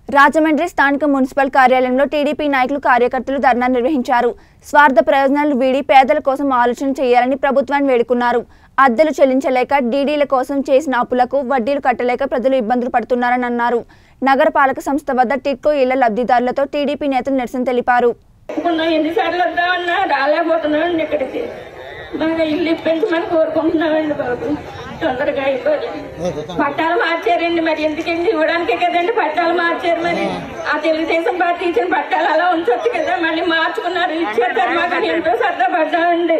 రాజమండ్రి స్థానిక మున్సిపల్ కార్యాలయంలో టీడీపీ నాయకులు కార్యకర్తలు ధర్నా నిర్వహించారు స్వార్థ ప్రయోజనాలు వీడి పేదల కోసం ఆలోచన చేయాలని ప్రభుత్వాన్ని వేడుకున్నారు అద్దెలు చెల్లించలేక డీడీల కోసం చేసిన అప్పులకు వడ్డీలు కట్టలేక ప్రజలు ఇబ్బందులు పడుతున్నారని అన్నారు నగరపాలక సంస్థ వద్ద టిట్కో ఇళ్ల లబ్ధిదారులతో టీడీపీ నేతలు నిరసన తెలిపారు అనుకున్నా ఎన్నిసార్లు వద్దామన్నా రాలేకపోతున్నామండి ఇక్కడికి బాగా ఇల్లు ఇప్పించమని కోరుకుంటున్నామండి బాబు తొందరగా అయిపోయి పట్టాలు మార్చారండి మరి ఎందుకండి ఇవ్వడానికే కదండి పట్టాలు మార్చారు మరి ఆ తెలుగుదేశం పార్టీ ఇచ్చిన పట్టాలు అలా ఉంచొచ్చు కదా మళ్ళీ మార్చుకున్నారు ఇచ్చేస్తారు మాకు ఎంతో సరదా పడ్డామండి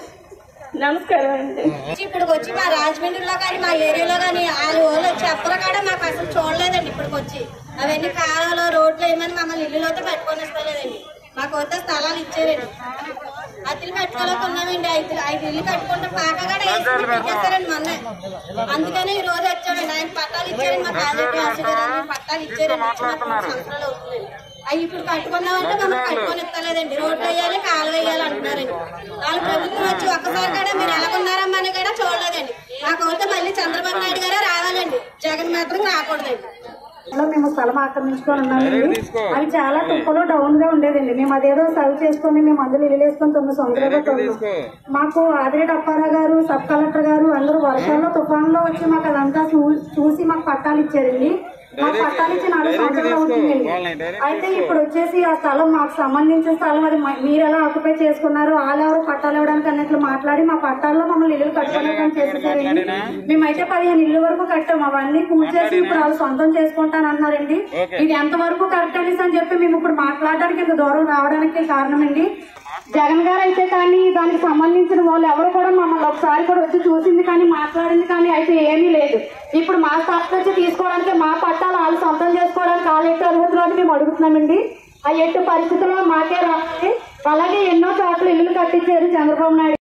నమస్కారం అండి ఇప్పుడు వచ్చి మా రాజమండ్రిలో కానీ మా ఏరియాలో కానీ వాళ్ళు వాళ్ళు చెప్పరు కాడ మాకు అసలు చూడలేదండి ఇప్పటికి వచ్చి అవన్నీ కాలంలో రోడ్లు వేయమని మమ్మల్ని ఇల్లులోతో పెట్టుకొని ఇస్తలేదండి మాకు వద్ద స్థలాలు ఇచ్చారండి అతిలు పెట్టుకోలేకున్నామండి ఐదు ఐదు ఇల్లు కట్టుకుంటే పాక కూడా వేసుకుని పెట్టేస్తారండి మొన్న అందుకని ఈ రోజు వచ్చామండి ఆయన పట్టాలు ఇచ్చారండి మా కాలేజీ వాసు గారు ఆయన పట్టాలు ఇచ్చారండి వచ్చి మాకు మూడు సంవత్సరాలు అవుతుందండి అవి ఇప్పుడు కట్టుకున్నామంటే మమ్మల్ని కట్టుకొని ఇస్తలేదండి రోడ్లు వేయాలి కాలు వేయాలి అంటున్నారండి వాళ్ళ ప్రభుత్వం వచ్చి ఒక్కసారి కూడా మీరు ఎలాగున్నారమ్మా అని కూడా చూడలేదండి మాకైతే మళ్ళీ చంద్రబాబు నాయుడు గారే రావాలండి జగన్ మాత్రం రాకూడదండి లో మేము స్థలం ఆక్రమించుకొని ఉన్నామండి అవి చాలా తుప్పలో డౌన్ గా ఉండేదండి మేము అదేదో సర్వ్ చేసుకొని మేము అందులో ఇల్లు వేసుకొని తొమ్మిది సంవత్సరాలు ఉన్నాం మాకు ఆదిరెడ్డి అప్పారావు గారు సబ్ కలెక్టర్ గారు అందరూ వర్షాల్లో తుఫాన్లో వచ్చి మాకు అదంతా చూ- చూసి మాకు పట్టాలు ఇచ్చారండి మాకు పట్టాలు ఇచ్చి నాలుగు సంవత్సరాలు అవుతుందండి అయితే ఇప్పుడు వచ్చేసి ఆ స్థలం మాకు సంబంధించిన స్థలం అది మ- మీరు ఎలా ఆక్యుపై చేసుకున్నారు వాళ్ళు ఎవరు పట్టాలు ఇవ్వడానికి అన్నట్లు మాట్లాడి మా పట్టాల్లో మమ్మల్ని ఇల్లు కట్టుకోలేదని చేసేసారండి మేమైతే పదిహేను ఇల్లు వరకు కట్టాం అవన్నీ కూల్చేసి ఇప్పుడు వాళ్ళు సొంతం చేసుకుంటాను అన్నారండి ఇది ఎంత వరకు కరెక్ట్ అనేసి అని చెప్పి మేము ఇప్పుడు మాట్లాడడానికి ఇంత దూరం రావడానికి కారణమండి జగన్ గారు అయితే కానీ దానికి సంబంధించిన వాళ్ళు ఎవరు కూడా మమ్మల్ని ఒకసారి కూడా వచ్చి చూసింది కానీ మాట్లాడింది కానీ అయితే ఏమీ లేదు ఇప్పుడు మా స్థాయి వచ్చి తీసుకోవడానికి మా పట్టాలు వాళ్ళు సొంతం చేసుకోవడానికి వాళ్ళు ఎట్టు అర్హతలు అని మేము అడుగుతున్నామండి ఆ ఎట్టు పరిస్థితుల్లో మాకే రావాలి అలాగే ఎన్నో చోట్ల ఇల్లు కట్టించారు చంద్రబాబు నాయుడు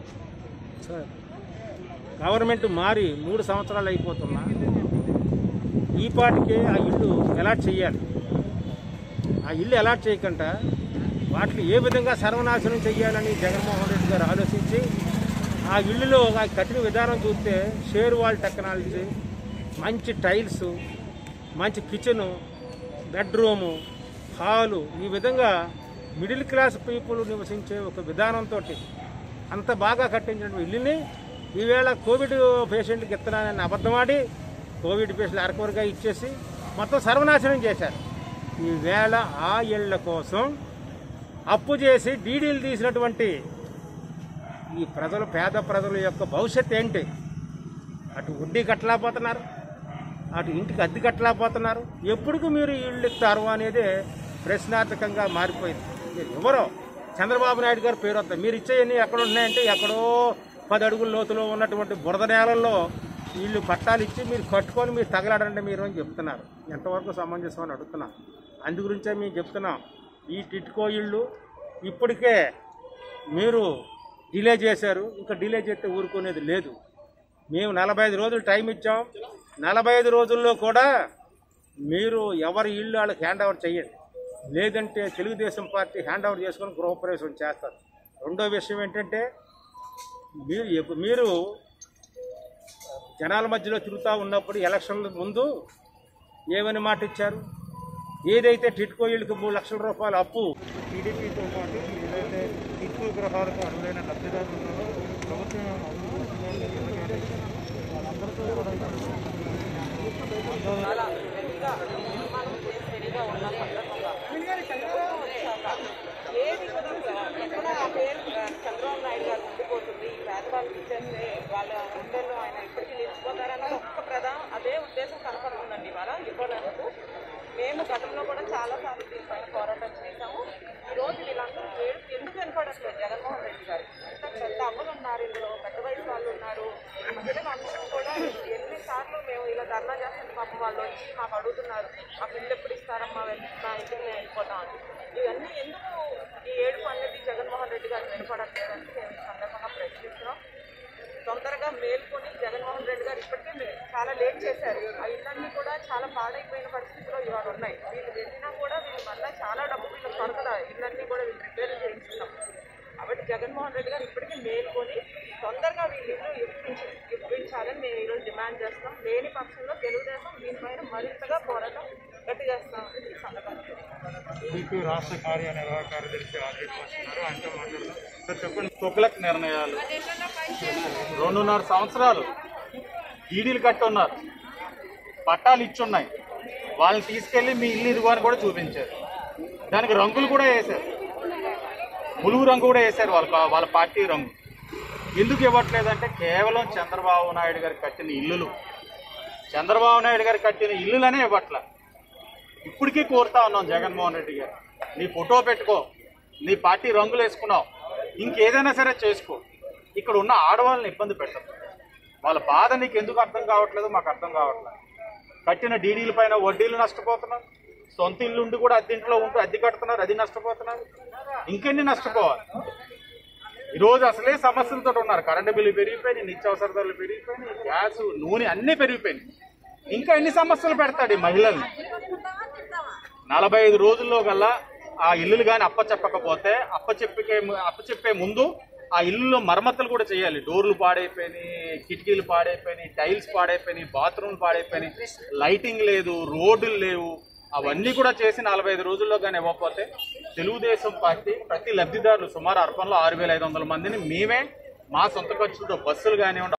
గవర్నమెంట్ మారి మూడు సంవత్సరాలు అయిపోతున్నా ఈ పాటికే ఆ ఇల్లు అలాట్ చేయాలి ఆ ఇల్లు అలాట్ చేయకుండా వాటిని ఏ విధంగా సర్వనాశనం చేయాలని జగన్మోహన్ రెడ్డి గారు ఆలోచించి ఆ ఇల్లులో ఆ కట్టిన విధానం చూస్తే షేర్ వాల్ టెక్నాలజీ మంచి టైల్స్ మంచి కిచెను బెడ్రూము హాలు ఈ విధంగా మిడిల్ క్లాస్ పీపుల్ నివసించే ఒక విధానంతో అంత బాగా కట్టించిన ఇల్లుని ఈవేళ కోవిడ్ పేషెంట్కి ఇస్తున్నానని అబద్ధమాడి కోవిడ్ పేషెంట్లు అరకొరగా ఇచ్చేసి మొత్తం సర్వనాశనం చేశారు ఈవేళ ఆ ఇళ్ల కోసం అప్పు చేసి డీడీలు తీసినటువంటి ఈ ప్రజలు పేద ప్రజల యొక్క భవిష్యత్ ఏంటి అటు వడ్డీ కట్టలేకపోతున్నారు అటు ఇంటికి అద్దె కట్టలేకపోతున్నారు ఎప్పటికి మీరు ఇల్లు ఇస్తారు అనేది ప్రశ్నార్థకంగా మారిపోయింది మీరు ఎవరో చంద్రబాబు నాయుడు గారు పేరు వస్తారు మీరు ఇచ్చేయన్నీ ఎక్కడ ఉన్నాయంటే ఎక్కడో పది అడుగుల లోతులో ఉన్నటువంటి బురద నేలల్లో వీళ్ళు పట్టాలు ఇచ్చి మీరు కట్టుకొని మీరు తగలడంటే మీరు అని చెప్తున్నారు ఎంతవరకు సమంజసం అని అడుగుతున్నాం అందు గురించే మేము చెప్తున్నాం ఈ టిట్కో ఇళ్ళు ఇప్పటికే మీరు డిలే చేశారు ఇంకా డిలే చేస్తే ఊరుకునేది లేదు మేము నలభై ఐదు రోజులు టైం ఇచ్చాం నలభై ఐదు రోజుల్లో కూడా మీరు ఎవరి ఇల్లు వాళ్ళకి హ్యాండ్ ఓవర్ చేయండి లేదంటే తెలుగుదేశం పార్టీ హ్యాండ్ ఓవర్ చేసుకొని గృహప్రవేశం చేస్తారు రెండో విషయం ఏంటంటే మీరు ఎప్పు- మీరు జనాల మధ్యలో తిరుగుతూ ఉన్నప్పుడు ఎలక్షన్ల ముందు ఏమని మాట ఇచ్చారు ఏదైతే టిట్కో ఇళ్ళకి మూడు లక్షల రూపాయల అప్పు టీడీపీతో పాటు ఏదైతే టిట్కో గృహాలకు అర్హులైన లబ్ధిదారులు ఉన్నారో ప్రభుత్వం వాళ్ళందరితో కూడా ఏది కూడా ఎక్కడ ఆ పేరు చంద్రబాబు నాయుడు గారు ఉండిపోతుంది ఈ పేదవాళ్ళకి ఇచ్చేస్తే వాళ్ళ గుండెల్లో ఆయన ఇప్పటికీ నిలిచిపోతారన్న ఒక్క ప్రధాన అదే ఉద్దేశం కనపడుతుందండి ఇవాళ ఇవ్వడానికి మేము గతంలో కూడా చాలా సార్లు దీనిపైన పోరాటం చేశాము ఈ రోజు వీళ్ళందరూ ఏడు ఎందుకు వినపడట్లేదు జగన్మోహన్ రెడ్డి గారు ఇంత పెద్ద అమ్మలు ఉన్నారు ఇందులో పెద్ద వయసు వాళ్ళు ఉన్నారు మహిళలు అందరూ కూడా ఎన్నిసార్లు మేము ఇలా ధర్నా చేస్తుంటే పాపం వాళ్ళు వచ్చి మాకు అడుగుతున్నారు మాకు ఇల్లు ఎప్పుడు ఇస్తారమ్మా వెళ్ళి మా ఇంటికి మేము వెళ్ళిపోతాం అని ఇవన్నీ ఎందుకు ఈ ఏడుపు అనేది జగన్మోహన్ రెడ్డి గారు వినపడట్లేదని మేము ఈ సందర్భంగా ప్రశ్నిస్తున్నాం తొందరగా మేల్కొని జగన్మోహన్ రెడ్డి గారు ఇప్పటికే మే- చాలా లేట్ చేశారు ఆ ఇళ్ళన్నీ కూడా చాలా పాడైపోయిన పరిస్థితిలో ఇవాళ ఉన్నాయి వీళ్ళు వెళ్ళినా కూడా వీళ్ళు మళ్ళీ చాలా డబ్బు వీళ్ళకి పడుతుంది ఇళ్ళన్నీ కూడా వీళ్ళు రిపేర్ చేయించున్నాం కాబట్టి జగన్మోహన్ రెడ్డి గారు ఇప్పటికీ మేల్కొని తొందరగా వీళ్ళు ఇల్లు ఇప్పించి ఇప్పించాలని మేము ఈరోజు డిమాండ్ చేస్తాం లేని పక్షంలో తెలుగుదేశం దీనిపైన మరింతగా పోరాటం గట్టి చేస్తాం ఈ సందర్భంగా తెలియజేస్తున్నాను. టీడీపీ రాష్ట్ర కార్యనిర్వాహక కార్యదర్శి ఆర్జీకి వస్తున్నారు ఆయనతో మాట్లాడదాం సార్ చెప్పండి తొగ్లక్ నిర్ణయాలు రెండున్నర సంవత్సరాలు ఈడీలు కట్టి ఉన్నారు పట్టాలు ఇచ్చున్నాయి వాళ్ళని తీసుకెళ్లి మీ ఇల్లు ఇదిగో అని కూడా చూపించారు దానికి రంగులు కూడా వేశారు ములుగు రంగు కూడా వేశారు వాళ్ళ వాళ్ళ పార్టీ రంగు ఎందుకు ఇవ్వట్లేదంటే కేవలం చంద్రబాబు నాయుడు గారు కట్టిన ఇల్లులు చంద్రబాబు నాయుడు గారు కట్టిన ఇల్లులనే ఇవ్వట్లే ఇప్పటికీ కోరుతా ఉన్నాం జగన్మోహన్ రెడ్డి గారు నీ ఫోటో పెట్టుకో నీ పార్టీ రంగులు వేసుకున్నావు ఇంకేదైనా సరే చేసుకో ఇక్కడ ఉన్న ఆడవాళ్ళని ఇబ్బంది పెట్టదు వాళ్ళ బాధ నీకు ఎందుకు అర్థం కావట్లేదు మాకు అర్థం కావట్లేదు కట్టిన డీడీల పైన వడ్డీలు నష్టపోతున్నారు సొంత ఇల్లు ఉండి కూడా అద్దెంట్లో ఉంటూ అద్దె కడుతున్నారు అది నష్టపోతున్నారు ఇంకెన్ని నష్టపోవాలి ఈరోజు అసలే సమస్యలతో ఉన్నారు కరెంటు బిల్లు పెరిగిపోయినాయి నిత్యావసర ధరలు పెరిగిపోయినాయి గ్యాస్ నూనె అన్నీ పెరిగిపోయినాయి ఇంకా ఎన్ని సమస్యలు పెడతాడు ఈ మహిళల్ని నలభై ఐదు రోజుల్లో గల్లా ఆ ఇల్లులు కానీ అప్పచెప్పకపోతే అప్పచెప్పకే అప్పచెప్పే ముందు ఆ ఇల్లులో మరమ్మతులు కూడా చేయాలి డోర్లు పాడైపోయినాయి కిటికీలు పాడైపోయినాయి టైల్స్ పాడైపోయినాయి బాత్రూమ్లు పాడైపోయినాయి లైటింగ్ లేదు రోడ్లు లేవు అవన్నీ కూడా చేసి నలభై ఐదు రోజుల్లో కానీ ఇవ్వకపోతే తెలుగుదేశం పార్టీ ప్రతి లబ్ధిదారులు సుమారు అర్పణలో ఆరు వేల ఐదు వందల మందిని మేమే మా సొంత ఖర్చులతో బస్సులు కానివ్వండి